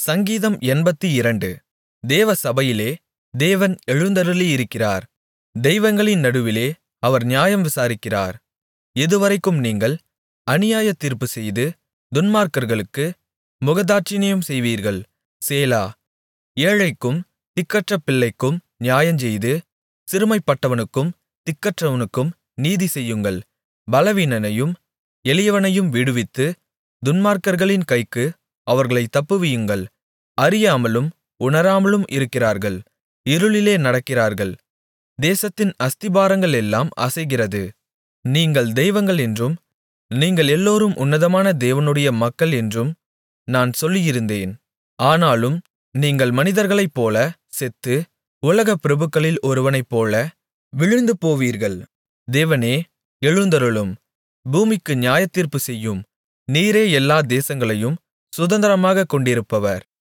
சங்கீதம் எண்பத்திரண்டு தேவ சபையிலே தேவன் எழுந்தருளியிருக்கிறார் தெய்வங்களின் நடுவிலே அவர் நியாயம் விசாரிக்கிறார் எதுவரைக்கும் நீங்கள் அநியாய தீர்ப்புச்செய்து துன்மார்க்கர்களுக்கு முகதாட்சிணியம் செய்வீர்கள் சேலா ஏழைக்கும் திக்கற்ற பிள்ளைக்கும் நியாயஞ்செய்து சிறுமைப்பட்டவனுக்கும் திக்கற்றவனுக்கும் நீதிசெய்யுங்கள் பலவீனனையும் எளியவனையும் விடுவித்து துன்மார்க்கர்களின் கைக்கு அவர்களைத் தப்புவியுங்கள் அறியாமலும் உணராமலும் இருக்கிறார்கள் இருளிலே நடக்கிறார்கள் தேசத்தின் அஸ்திபாரங்களெல்லாம் அசைகிறது நீங்கள் தெய்வங்கள் என்றும் நீங்கள் எல்லோரும் உன்னதமான தேவனுடைய மக்கள் என்றும் நான் சொல்லியிருந்தேன் ஆனாலும் நீங்கள் மனிதர்களைப்போல செத்து உலகப் பிரபுக்களில் ஒருவனைப்போல விழுந்து போவீர்கள் தேவனே எழுந்தருளும் பூமிக்கு நியாயத்தீர்ப்பு செய்யும் நீரே எல்லா தேசங்களையும் சுதந்தரமாகக் கொண்டிருப்பவர்